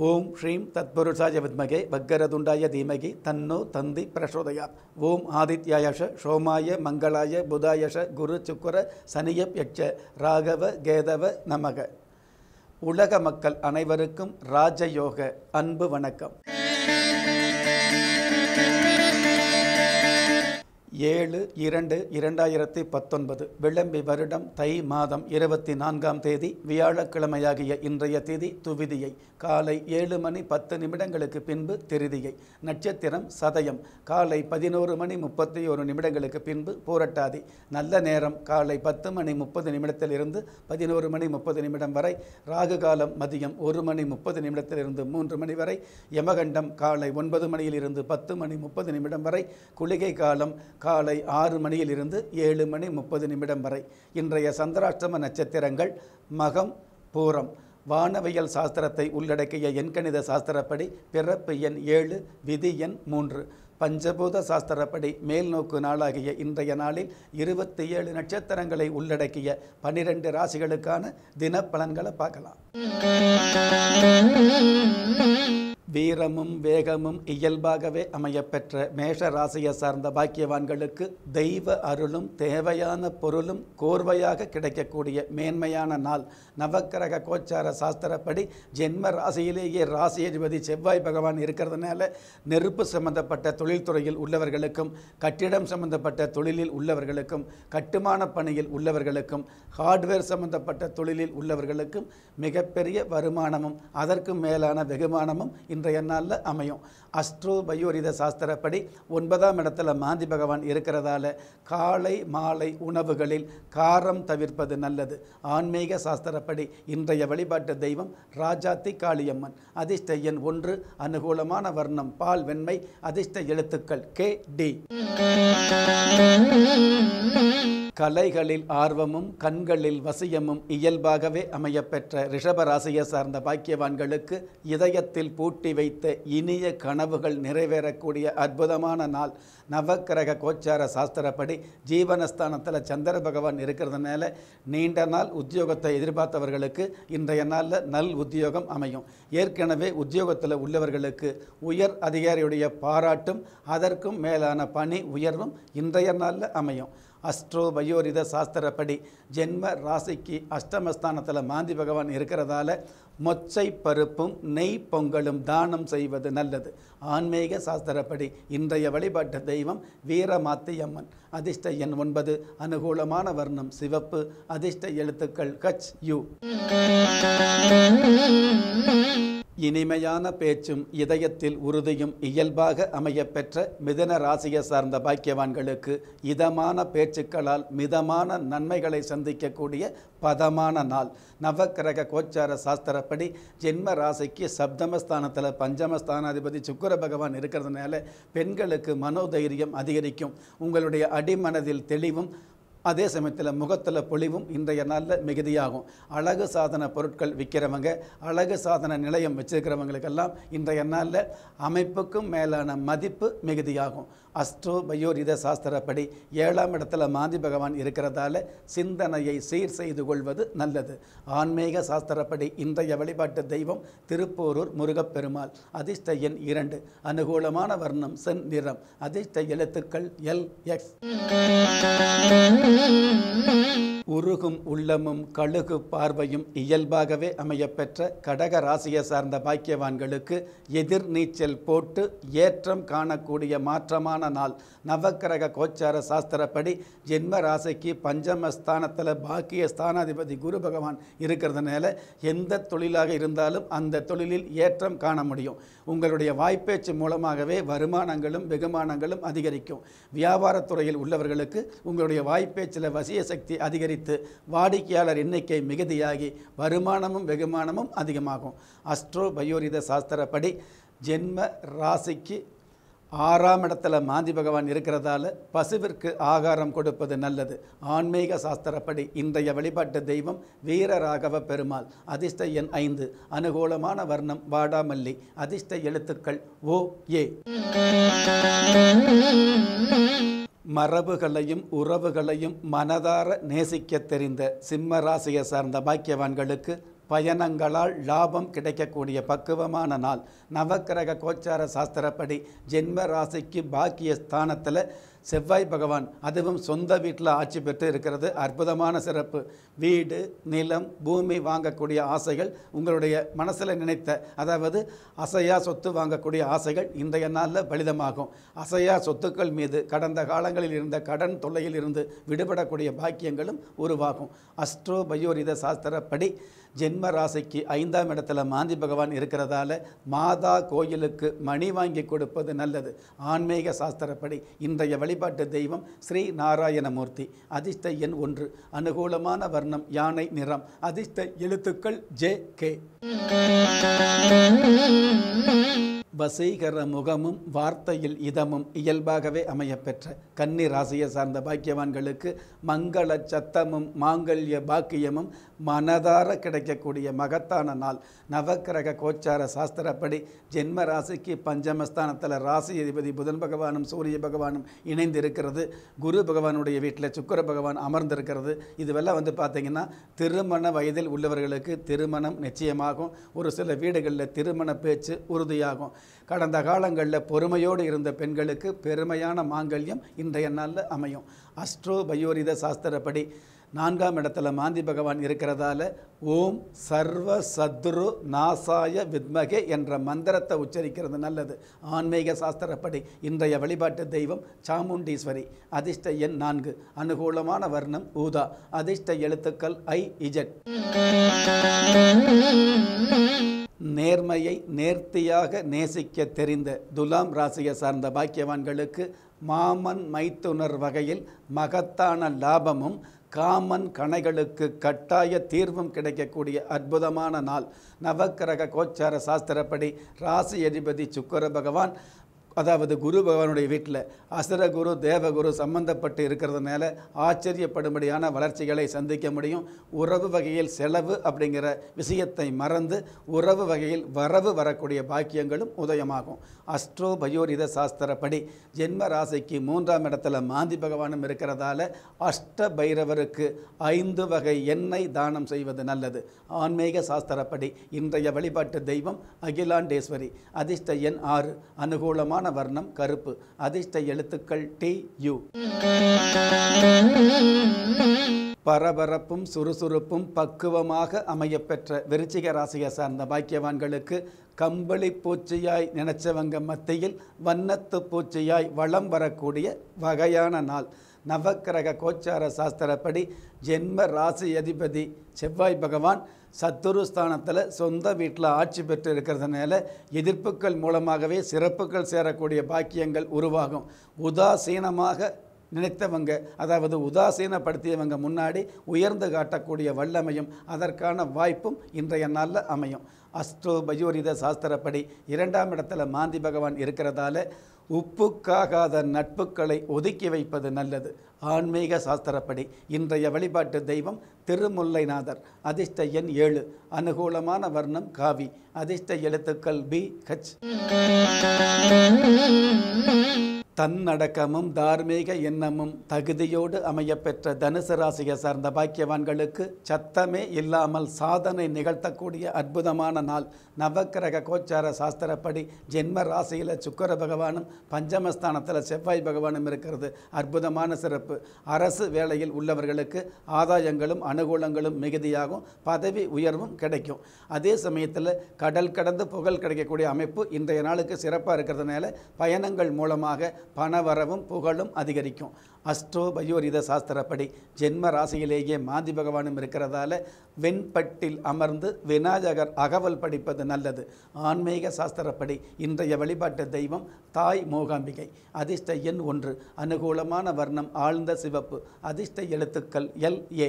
ஓம் ஸ்ரீம் தத்புருஷாய வித்மகே வக்கரதுண்டாய தீமகி தன்னோ தந்தி பிரசோதயாத் ஓம் ஆதித்யாயஷ சோமாய மங்களாய புதாயஷ குரு சுக்கர சனியப் யட்ச ராகவ கேதவ நமக உலக மக்கள் அனைவருக்கும் ராஜயோக அன்பு வணக்கம் ஏழு இரண்டு இரண்டாயிரத்தி பத்தொன்பது விளம்பி வருடம் தை மாதம் இருபத்தி நான்காம் தேதி வியாழக்கிழமையாகிய இன்றைய தேதி துவிதியை காலை ஏழு மணி பத்து நிமிடங்களுக்கு பின்பு திருதியை நட்சத்திரம் சதயம் காலை பதினோரு மணி முப்பத்தி ஒரு நிமிடங்களுக்கு பின்பு பூரட்டாதி நல்ல நேரம் காலை பத்து மணி முப்பது நிமிடத்திலிருந்து பதினோரு மணி முப்பது நிமிடம் வரை ராகு காலம் மதியம் ஒரு மணி முப்பது நிமிடத்திலிருந்து மூன்று மணி வரை யமகண்டம் காலை ஒன்பது மணியிலிருந்து பத்து மணி முப்பது நிமிடம் வரை குளிகை காலம் காலை ஆறு மணியிலிருந்து ஏழு மணி முப்பது நிமிடம் வரை இன்றைய சந்திராஷ்டம நட்சத்திரங்கள் மகம் பூரம் வானவியல் சாஸ்திரத்தை உள்ளடக்கிய எண்கணித சாஸ்திரப்படி பிறப்பு எண் ஏழு விதி எண் மூன்று பஞ்சபூத சாஸ்திரப்படி மேல்நோக்கு நாளாகிய இன்றைய நாளில் இருபத்தி ஏழு நட்சத்திரங்களை உள்ளடக்கிய பனிரெண்டு ராசிகளுக்கான தினப்பலன்களை பார்க்கலாம் வீரமும் வேகமும் இயல்பாகவே அமையப்பெற்ற மேஷ ராசியை சார்ந்த பாக்கியவான்களுக்கு தெய்வ அருளும் தேவையான பொருளும் கோர்வையாக கிடைக்கக்கூடிய மேன்மையான நாள் நவக்கிரக கோச்சார சாஸ்திரப்படி ஜென்ம ராசியிலேயே ராசி அதிபதி செவ்வாய் பகவான் இருக்கிறதுனால நெருப்பு சம்பந்தப்பட்ட தொழில்துறையில் உள்ளவர்களுக்கும் கட்டிடம் சம்பந்தப்பட்ட தொழிலில் உள்ளவர்களுக்கும் கட்டுமான பணியில் உள்ளவர்களுக்கும் ஹார்ட்வேர் சம்பந்தப்பட்ட தொழிலில் உள்ளவர்களுக்கும் மிகப்பெரிய வருமானமும் அதற்கும் மேலான வெகுமானமும் இன்றைய நாளில் அமையும் அஸ்ட்ரோ பயோரித சாஸ்திரப்படி ஒன்பதாம் இடத்துல மாந்தி பகவான் இருக்கிறதால காலை மாலை உணவுகளில் காரம் தவிர்ப்பது நல்லது ஆன்மீக சாஸ்திரப்படி இன்றைய வழிபாட்டு தெய்வம் ராஜாத்தி காளியம்மன் அதிர்ஷ்ட எண் ஒன்று அனுகூலமான வர்ணம் பால் வெண்மை அதிர்ஷ்ட எழுத்துக்கள் கே டி கலைகளில் ஆர்வமும் கண்களில் வசியமும் இயல்பாகவே அமையப்பெற்ற ரிஷபராசியை சார்ந்த பாக்கியவான்களுக்கு இதயத்தில் பூட்டி வைத்த இனிய கனவுகள் நிறைவேறக்கூடிய அற்புதமான நாள் நவக்கிரக கோச்சார சாஸ்திரப்படி ஜீவனஸ்தானத்தில் சந்திர பகவான் இருக்கிறதுனால நீண்ட நாள் உத்தியோகத்தை எதிர்பார்த்தவர்களுக்கு இன்றைய நாளில் நல் உத்தியோகம் அமையும் ஏற்கனவே உத்தியோகத்தில் உள்ளவர்களுக்கு உயர் அதிகாரியுடைய பாராட்டும் அதற்கும் மேலான பணி உயர்வும் இன்றைய நாளில் அமையும் அஸ்ட்ரோ பயோரித சாஸ்திரப்படி ஜென்ம ராசிக்கு அஷ்டமஸ்தானத்தில் மாந்தி பகவான் இருக்கிறதால மொச்சை பருப்பும் நெய் பொங்கலும் தானம் செய்வது நல்லது ஆன்மீக சாஸ்திரப்படி இன்றைய வழிபாட்டு தெய்வம் வீரமாத்தியம்மன் அதிர்ஷ்ட எண் ஒன்பது அனுகூலமான வர்ணம் சிவப்பு அதிர்ஷ்ட எழுத்துக்கள் கச் யூ இனிமையான பேச்சும் இதயத்தில் உறுதியும் இயல்பாக அமையப்பெற்ற மிதன ராசியை சார்ந்த பாக்கியவான்களுக்கு இதமான பேச்சுக்களால் மிதமான நன்மைகளை சந்திக்கக்கூடிய பதமான நாள் நவக்கிரக கோச்சார சாஸ்திரப்படி ஜென்ம ராசிக்கு சப்தமஸ்தானத்தில் பஞ்சமஸ்தானாதிபதி சுக்கர பகவான் இருக்கிறதுனால பெண்களுக்கு மனோதைரியம் அதிகரிக்கும் உங்களுடைய அடிமனதில் தெளிவும் அதே சமயத்தில் முகத்தில் பொலிவும் இன்றைய நாளில் மிகுதியாகும் அழகு சாதன பொருட்கள் விற்கிறவங்க அழகு சாதன நிலையம் வச்சிருக்கிறவங்களுக்கெல்லாம் இன்றைய நாளில் அமைப்புக்கும் மேலான மதிப்பு மிகுதியாகும் அஸ்ட்ரோ பயோரித சாஸ்திரப்படி ஏழாம் இடத்துல மாந்தி பகவான் இருக்கிறதால சிந்தனையை சீர் செய்து கொள்வது நல்லது ஆன்மீக சாஸ்திரப்படி இன்றைய வழிபாட்டு தெய்வம் திருப்போரூர் முருகப்பெருமாள் அதிர்ஷ்ட எண் இரண்டு அனுகூலமான வர்ணம் சென் நிறம் அதிர்ஷ்ட எழுத்துக்கள் எல் எக்ஸ் உருகும் உள்ளமும் கழுகு பார்வையும் இயல்பாகவே அமையப்பெற்ற கடக ராசியை சார்ந்த பாக்கியவான்களுக்கு எதிர்நீச்சல் போட்டு ஏற்றம் காணக்கூடிய மாற்றமான நாள் நவக்கிரக கோச்சார சாஸ்திரப்படி ஜென்ம ராசிக்கு பஞ்சமஸ்தானத்தில் பாக்கிய ஸ்தானாதிபதி குரு பகவான் இருக்கிறதுனால எந்த தொழிலாக இருந்தாலும் அந்த தொழிலில் ஏற்றம் காண முடியும் உங்களுடைய வாய்ப்பேச்சு மூலமாகவே வருமானங்களும் வெகுமானங்களும் அதிகரிக்கும் வியாபாரத்துறையில் உள்ளவர்களுக்கு உங்களுடைய வாய்ப்பேச்சில் வசிய சக்தி அதிகரித்து வாடிக்கையாளர் எண்ணிக்கை மிகுதியாகி வருமானமும் வெகுமானமும் அதிகமாகும் அஸ்ட்ரோ பயோரித சாஸ்திரப்படி ஜென்ம ராசிக்கு ஆறாம் இடத்துல மாந்தி பகவான் இருக்கிறதால பசுவிற்கு ஆகாரம் கொடுப்பது நல்லது ஆன்மீக சாஸ்திரப்படி இன்றைய வழிபாட்டு தெய்வம் வீரராகவ பெருமாள் அதிர்ஷ்ட எண் ஐந்து அனுகூலமான வர்ணம் வாடாமல்லி அதிர்ஷ்ட எழுத்துக்கள் ஓ ஏ மரபுகளையும் உறவுகளையும் மனதார நேசிக்க தெரிந்த சிம்ம ராசியை சார்ந்த பாக்கியவான்களுக்கு பயணங்களால் லாபம் கிடைக்கக்கூடிய பக்குவமான நாள் நவக்கிரக கோச்சார சாஸ்திரப்படி ஜென்ம ராசிக்கு பாக்கிய ஸ்தானத்தில் செவ்வாய் பகவான் அதுவும் சொந்த வீட்டில் ஆட்சி பெற்று இருக்கிறது அற்புதமான சிறப்பு வீடு நிலம் பூமி வாங்கக்கூடிய ஆசைகள் உங்களுடைய மனசில் நினைத்த அதாவது அசையா சொத்து வாங்கக்கூடிய ஆசைகள் இன்றைய நாளில் பலிதமாகும் அசையா சொத்துக்கள் மீது கடந்த காலங்களில் இருந்த கடன் தொல்லையில் இருந்து விடுபடக்கூடிய பாக்கியங்களும் உருவாகும் அஸ்ட்ரோ பயோரித சாஸ்திரப்படி ஜென்ம ராசிக்கு ஐந்தாம் இடத்துல மாந்தி பகவான் இருக்கிறதால மாதா கோயிலுக்கு மணி வாங்கி கொடுப்பது நல்லது ஆன்மீக சாஸ்திரப்படி இன்றைய வழிபாட்டு தெய்வம் ஸ்ரீ நாராயணமூர்த்தி அதிர்ஷ்ட எண் ஒன்று அனுகூலமான வர்ணம் யானை நிறம் அதிர்ஷ்ட எழுத்துக்கள் ஜே கே வசீகர முகமும் வார்த்தையில் இதமும் இயல்பாகவே அமையப்பெற்ற கன்னி ராசியை சார்ந்த பாக்கியவான்களுக்கு மங்கள சத்தமும் மாங்கல்ய பாக்கியமும் மனதார கிடைக்கக்கூடிய மகத்தான நாள் நவக்கிரக கோச்சார சாஸ்திரப்படி ஜென்ம ராசிக்கு பஞ்சமஸ்தானத்தில் ராசி அதிபதி புதன் பகவானும் சூரிய பகவானும் இணைந்து இருக்கிறது குரு பகவானுடைய வீட்டில் சுக்கர பகவான் அமர்ந்திருக்கிறது இதுவெல்லாம் வந்து பார்த்திங்கன்னா திருமண வயதில் உள்ளவர்களுக்கு திருமணம் நிச்சயமாகும் ஒரு சில வீடுகளில் திருமண பேச்சு உறுதியாகும் கடந்த காலங்களில் பொறுமையோடு இருந்த பெண்களுக்கு பெருமையான மாங்கல்யம் இன்றைய நாளில் அமையும் அஸ்ட்ரோ பயோரித சாஸ்திரப்படி நான்காம் இடத்துல மாந்தி பகவான் இருக்கிறதால ஓம் சர்வ சத்ரு நாசாய வித்மகே என்ற மந்திரத்தை உச்சரிக்கிறது நல்லது ஆன்மீக சாஸ்திரப்படி இன்றைய வழிபாட்டு தெய்வம் சாமுண்டீஸ்வரி அதிர்ஷ்ட எண் நான்கு அனுகூலமான வர்ணம் ஊதா அதிர்ஷ்ட எழுத்துக்கள் ஐ இஜட் நேர்மையை நேர்த்தியாக நேசிக்க தெரிந்த துலாம் ராசியை சார்ந்த பாக்கியவான்களுக்கு மாமன் மைத்துனர் வகையில் மகத்தான லாபமும் காமன் கணைகளுக்கு கட்டாய தீர்வும் கிடைக்கக்கூடிய அற்புதமான நாள் நவக்கிரக கோச்சார சாஸ்திரப்படி ராசி அதிபதி சுக்கர பகவான் அதாவது குரு பகவானுடைய வீட்டில் அசுரகுரு தேவகுரு சம்பந்தப்பட்டு இருக்கிறதுனால ஆச்சரியப்படும்படியான வளர்ச்சிகளை சந்திக்க முடியும் உறவு வகையில் செலவு அப்படிங்கிற விஷயத்தை மறந்து உறவு வகையில் வரவு வரக்கூடிய பாக்கியங்களும் உதயமாகும் அஸ்ட்ரோ பயோரித சாஸ்திரப்படி ஜென்ம ராசிக்கு மூன்றாம் இடத்துல மாந்தி பகவானும் இருக்கிறதால அஷ்ட பைரவருக்கு ஐந்து வகை எண்ணெய் தானம் செய்வது நல்லது ஆன்மீக சாஸ்திரப்படி இன்றைய வழிபாட்டு தெய்வம் அகிலாண்டேஸ்வரி அதிர்ஷ்ட எண் ஆறு அனுகூலமான வர்ணம் கருப்பு அதிர்ஷ்ட எழுத்துக்கள் டி யு பரபரப்பும் சுறுசுறுப்பும் பக்குவமாக அமையப்பெற்ற விருச்சிக ராசியை சார்ந்த பாக்கியவான்களுக்கு கம்பளி பூச்சியாய் நினைச்சவங்க மத்தியில் வண்ணத்து பூச்சியாய் வளம் வரக்கூடிய வகையான நாள் நவக்கிரக கோச்சார சாஸ்திரப்படி ஜென்ம ராசி அதிபதி செவ்வாய் பகவான் சத்துருஸ்தானத்தில் சொந்த வீட்டில் ஆட்சி பெற்று இருக்கிறதுனால எதிர்ப்புகள் மூலமாகவே சிறப்புகள் சேரக்கூடிய பாக்கியங்கள் உருவாகும் உதாசீனமாக நினைத்தவங்க அதாவது உதாசீனப்படுத்தியவங்க முன்னாடி உயர்ந்து காட்டக்கூடிய வல்லமையும் அதற்கான வாய்ப்பும் இன்றைய நாளில் அமையும் அஸ்ட்ரோ பயோரித சாஸ்திரப்படி இரண்டாம் இடத்துல மாந்தி பகவான் இருக்கிறதால உப்புக்காகாத நட்புகளை ஒதுக்கி வைப்பது நல்லது ஆன்மீக சாஸ்திரப்படி இன்றைய வழிபாட்டு தெய்வம் திருமுல்லைநாதர் அதிர்ஷ்ட எண் ஏழு அனுகூலமான வர்ணம் காவி அதிர்ஷ்ட எழுத்துக்கள் பி ஹச் தன்னடக்கமும் தார்மீக எண்ணமும் தகுதியோடு அமையப்பெற்ற தனுசு ராசியை சார்ந்த பாக்கியவான்களுக்கு சத்தமே இல்லாமல் சாதனை நிகழ்த்தக்கூடிய அற்புதமான நாள் நவக்கிரக கோச்சார சாஸ்திரப்படி ஜென்ம ராசியில் சுக்கர பகவானும் பஞ்சமஸ்தானத்தில் செவ்வாய் பகவானும் இருக்கிறது அற்புதமான சிறப்பு அரசு வேலையில் உள்ளவர்களுக்கு ஆதாயங்களும் அனுகூலங்களும் மிகுதியாகும் பதவி உயர்வும் கிடைக்கும் அதே சமயத்தில் கடல் கடந்து புகழ் கிடைக்கக்கூடிய அமைப்பு இன்றைய நாளுக்கு சிறப்பாக இருக்கிறதுனால பயணங்கள் மூலமாக பணவரவும் புகழும் அதிகரிக்கும் அஸ்ட்ரோ பயோரித சாஸ்திரப்படி ஜென்ம ராசியிலேயே மாந்தி பகவானும் இருக்கிறதால வெண்பட்டில் அமர்ந்து விநாயகர் அகவல் படிப்பது நல்லது ஆன்மீக சாஸ்திரப்படி இன்றைய வழிபாட்டு தெய்வம் தாய் மூகாம்பிகை அதிர்ஷ்ட எண் ஒன்று அனுகூலமான வர்ணம் ஆழ்ந்த சிவப்பு அதிர்ஷ்ட எழுத்துக்கள் எல் ஏ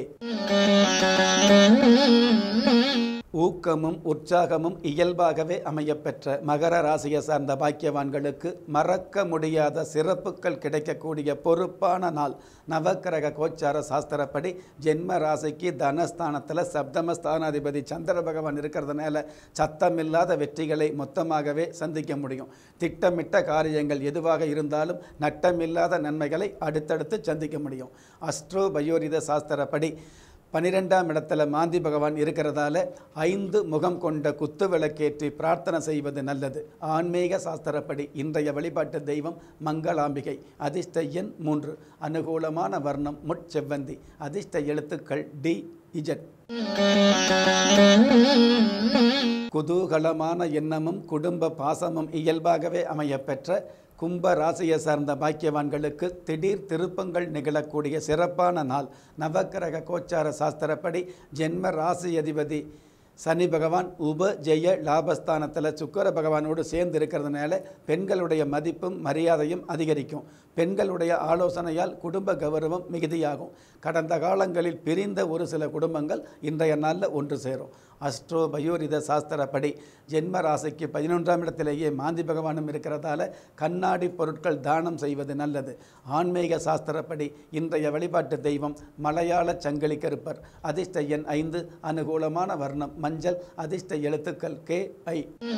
ஊக்கமும் உற்சாகமும் இயல்பாகவே அமையப்பெற்ற மகர ராசியை சார்ந்த பாக்கியவான்களுக்கு மறக்க முடியாத சிறப்புகள் கிடைக்கக்கூடிய பொறுப்பான நாள் நவக்கிரக கோச்சார சாஸ்திரப்படி ஜென்ம ராசிக்கு தனஸ்தானத்தில் சப்தமஸ்தானாதிபதி சந்திர பகவான் இருக்கிறதுனால சத்தமில்லாத வெற்றிகளை மொத்தமாகவே சந்திக்க முடியும் திட்டமிட்ட காரியங்கள் எதுவாக இருந்தாலும் நட்டமில்லாத நன்மைகளை அடுத்தடுத்து சந்திக்க முடியும் அஸ்ட்ரோ பயோரித சாஸ்திரப்படி பனிரெண்டாம் இடத்துல மாந்தி பகவான் இருக்கிறதால ஐந்து முகம் கொண்ட குத்து விளக்கேற்றி பிரார்த்தனை செய்வது நல்லது ஆன்மீக சாஸ்திரப்படி இன்றைய வழிபாட்டு தெய்வம் மங்களாம்பிகை அதிர்ஷ்ட எண் மூன்று அனுகூலமான வர்ணம் முட்செவ்வந்தி அதிர்ஷ்ட எழுத்துக்கள் டி இஜட் குதூகலமான எண்ணமும் குடும்ப பாசமும் இயல்பாகவே அமையப்பெற்ற கும்ப ராசியை சார்ந்த பாக்கியவான்களுக்கு திடீர் திருப்பங்கள் நிகழக்கூடிய சிறப்பான நாள் நவக்கிரக கோச்சார சாஸ்திரப்படி ஜென்ம ராசி அதிபதி சனி பகவான் உப ஜெய லாபஸ்தானத்தில் சுக்கர பகவானோடு சேர்ந்து இருக்கிறதுனால பெண்களுடைய மதிப்பும் மரியாதையும் அதிகரிக்கும் பெண்களுடைய ஆலோசனையால் குடும்ப கௌரவம் மிகுதியாகும் கடந்த காலங்களில் பிரிந்த ஒரு சில குடும்பங்கள் இன்றைய நாளில் ஒன்று சேரும் அஸ்ட்ரோ பயோரித சாஸ்திரப்படி ஜென்ம ராசிக்கு பதினொன்றாம் இடத்திலேயே மாந்தி பகவானும் இருக்கிறதால கண்ணாடி பொருட்கள் தானம் செய்வது நல்லது ஆன்மீக சாஸ்திரப்படி இன்றைய வழிபாட்டு தெய்வம் மலையாள சங்கிலி கருப்பர் அதிர்ஷ்ட எண் ஐந்து அனுகூலமான வர்ணம் மஞ்சள் அதிர்ஷ்ட எழுத்துக்கள் கே ஐ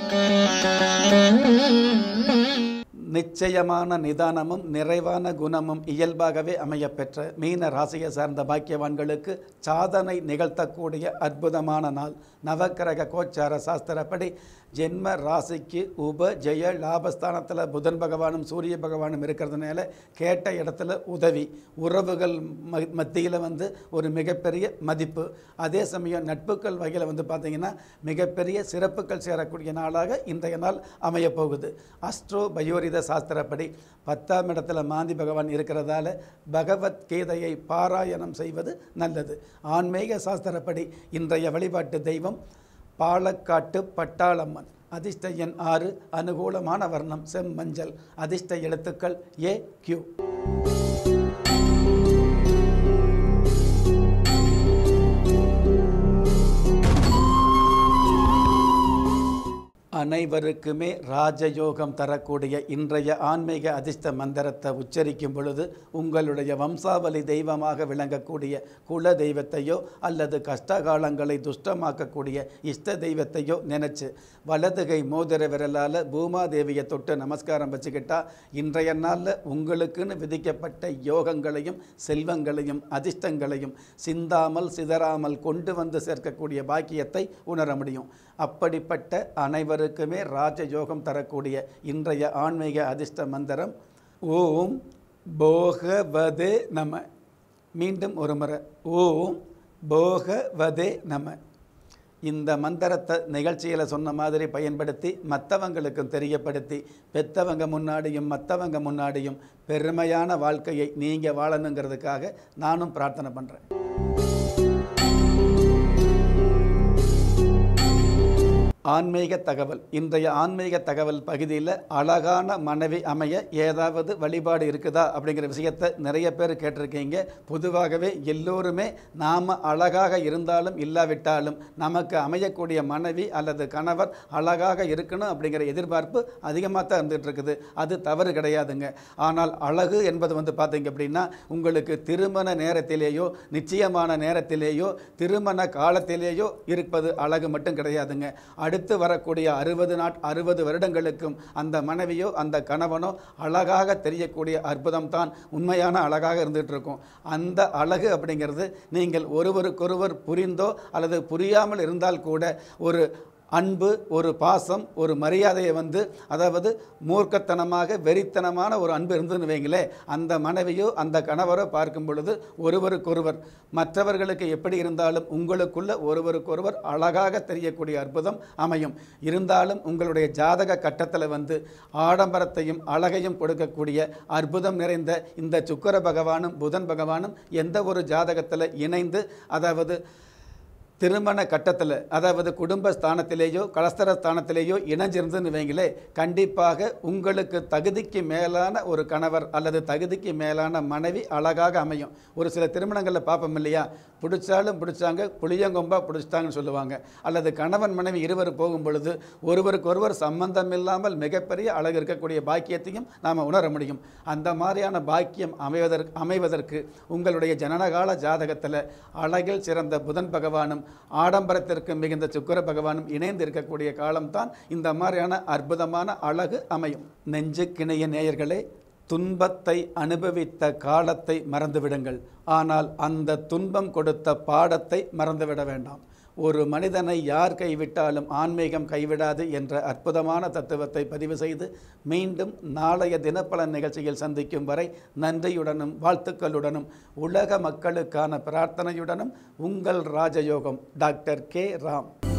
நிச்சயமான நிதானமும் நிறைவான குணமும் இயல்பாகவே அமையப்பெற்ற மீன ராசியை சார்ந்த பாக்கியவான்களுக்கு சாதனை நிகழ்த்தக்கூடிய அற்புதமான நாள் நவக்கிரக கோச்சார சாஸ்திரப்படி ஜென்ம ராசிக்கு உப ஜெய லாபஸ்தானத்தில் புதன் பகவானும் சூரிய பகவானும் இருக்கிறதுனால கேட்ட இடத்துல உதவி உறவுகள் ம மத்தியில் வந்து ஒரு மிகப்பெரிய மதிப்பு அதே சமயம் நட்புகள் வகையில் வந்து பார்த்திங்கன்னா மிகப்பெரிய சிறப்புகள் சேரக்கூடிய நாளாக இன்றைய நாள் அமையப் போகுது அஸ்ட்ரோ பயோரித சாஸ்திரப்படி பத்தாம் இடத்துல மாந்தி பகவான் இருக்கிறதால பகவத்கீதையை பாராயணம் செய்வது நல்லது ஆன்மீக சாஸ்திரப்படி இன்றைய வழிபாட்டு தெய்வம் பாலக்காட்டு பட்டாளம்மன் அதிர்ஷ்ட எண் ஆறு அனுகூலமான வர்ணம் செம்மஞ்சள் அதிர்ஷ்ட எழுத்துக்கள் ஏ கியூ அனைவருக்குமே ராஜயோகம் தரக்கூடிய இன்றைய ஆன்மீக அதிர்ஷ்ட மந்திரத்தை உச்சரிக்கும் பொழுது உங்களுடைய வம்சாவளி தெய்வமாக விளங்கக்கூடிய குல தெய்வத்தையோ அல்லது கஷ்டகாலங்களை துஷ்டமாக்கக்கூடிய இஷ்ட தெய்வத்தையோ நினைச்சு வலதுகை மோதிர விரலால் பூமாதேவியை தொட்டு நமஸ்காரம் வச்சுக்கிட்டா இன்றைய நாளில் உங்களுக்குன்னு விதிக்கப்பட்ட யோகங்களையும் செல்வங்களையும் அதிர்ஷ்டங்களையும் சிந்தாமல் சிதறாமல் கொண்டு வந்து சேர்க்கக்கூடிய பாக்கியத்தை உணர முடியும் அப்படிப்பட்ட அனைவருக்குமே ராஜயோகம் தரக்கூடிய இன்றைய ஆன்மீக அதிர்ஷ்ட மந்திரம் ஓம் போகவதே நம மீண்டும் ஒரு முறை ஓம் போகவதே நம இந்த மந்திரத்தை நிகழ்ச்சியில் சொன்ன மாதிரி பயன்படுத்தி மற்றவங்களுக்கும் தெரியப்படுத்தி பெத்தவங்க முன்னாடியும் மற்றவங்க முன்னாடியும் பெருமையான வாழ்க்கையை நீங்கள் வாழணுங்கிறதுக்காக நானும் பிரார்த்தனை பண்ணுறேன் ஆன்மீக தகவல் இன்றைய ஆன்மீக தகவல் பகுதியில் அழகான மனைவி அமைய ஏதாவது வழிபாடு இருக்குதா அப்படிங்கிற விஷயத்தை நிறைய பேர் கேட்டிருக்கீங்க பொதுவாகவே எல்லோருமே நாம் அழகாக இருந்தாலும் இல்லாவிட்டாலும் நமக்கு அமையக்கூடிய மனைவி அல்லது கணவர் அழகாக இருக்கணும் அப்படிங்கிற எதிர்பார்ப்பு அதிகமாக தான் இருந்துகிட்டு இருக்குது அது தவறு கிடையாதுங்க ஆனால் அழகு என்பது வந்து பார்த்தீங்க அப்படின்னா உங்களுக்கு திருமண நேரத்திலேயோ நிச்சயமான நேரத்திலேயோ திருமண காலத்திலேயோ இருப்பது அழகு மட்டும் கிடையாதுங்க அடுத்து வரக்கூடிய அறுபது நாட் அறுபது வருடங்களுக்கும் அந்த மனைவியோ அந்த கணவனோ அழகாக தெரியக்கூடிய அற்புதம் தான் உண்மையான அழகாக இருந்துகிட்டு இருக்கும் அந்த அழகு அப்படிங்கிறது நீங்கள் ஒருவருக்கொருவர் புரிந்தோ அல்லது புரியாமல் இருந்தால் கூட ஒரு அன்பு ஒரு பாசம் ஒரு மரியாதையை வந்து அதாவது மூர்க்கத்தனமாக வெறித்தனமான ஒரு அன்பு இருந்துன்னு வைங்களே அந்த மனைவியோ அந்த கணவரோ பார்க்கும் பொழுது ஒருவருக்கொருவர் மற்றவர்களுக்கு எப்படி இருந்தாலும் உங்களுக்குள்ள ஒருவருக்கொருவர் அழகாக தெரியக்கூடிய அற்புதம் அமையும் இருந்தாலும் உங்களுடைய ஜாதக கட்டத்தில் வந்து ஆடம்பரத்தையும் அழகையும் கொடுக்கக்கூடிய அற்புதம் நிறைந்த இந்த சுக்கர பகவானும் புதன் பகவானும் எந்த ஒரு ஜாதகத்தில் இணைந்து அதாவது திருமண கட்டத்தில் அதாவது குடும்ப ஸ்தானத்திலேயோ கலஸ்தர ஸ்தானத்திலேயோ இணைஞ்சிருந்துன்னு வைங்களே கண்டிப்பாக உங்களுக்கு தகுதிக்கு மேலான ஒரு கணவர் அல்லது தகுதிக்கு மேலான மனைவி அழகாக அமையும் ஒரு சில திருமணங்களில் பார்ப்போம் இல்லையா பிடிச்சாலும் பிடிச்சாங்க புளியங்கொம்பா பிடிச்சிட்டாங்கன்னு சொல்லுவாங்க அல்லது கணவன் மனைவி இருவர் போகும் பொழுது ஒருவருக்கு ஒருவர் சம்பந்தம் இல்லாமல் மிகப்பெரிய அழகு இருக்கக்கூடிய பாக்கியத்தையும் நாம் உணர முடியும் அந்த மாதிரியான பாக்கியம் அமைவதற்கு அமைவதற்கு உங்களுடைய ஜனனகால ஜாதகத்தில் அழகில் சிறந்த புதன் பகவானும் ஆடம்பரத்திற்கு மிகுந்த சுக்கர பகவானும் இணைந்து இருக்கக்கூடிய காலம் காலம்தான் இந்த மாதிரியான அற்புதமான அழகு அமையும் நெஞ்சுக்கிணைய நேயர்களே துன்பத்தை அனுபவித்த காலத்தை மறந்துவிடுங்கள் ஆனால் அந்த துன்பம் கொடுத்த பாடத்தை மறந்துவிட வேண்டாம் ஒரு மனிதனை யார் கைவிட்டாலும் ஆன்மீகம் கைவிடாது என்ற அற்புதமான தத்துவத்தை பதிவு செய்து மீண்டும் நாளைய தினப்பலன் நிகழ்ச்சியில் சந்திக்கும் வரை நன்றியுடனும் வாழ்த்துக்களுடனும் உலக மக்களுக்கான பிரார்த்தனையுடனும் உங்கள் ராஜயோகம் டாக்டர் கே ராம்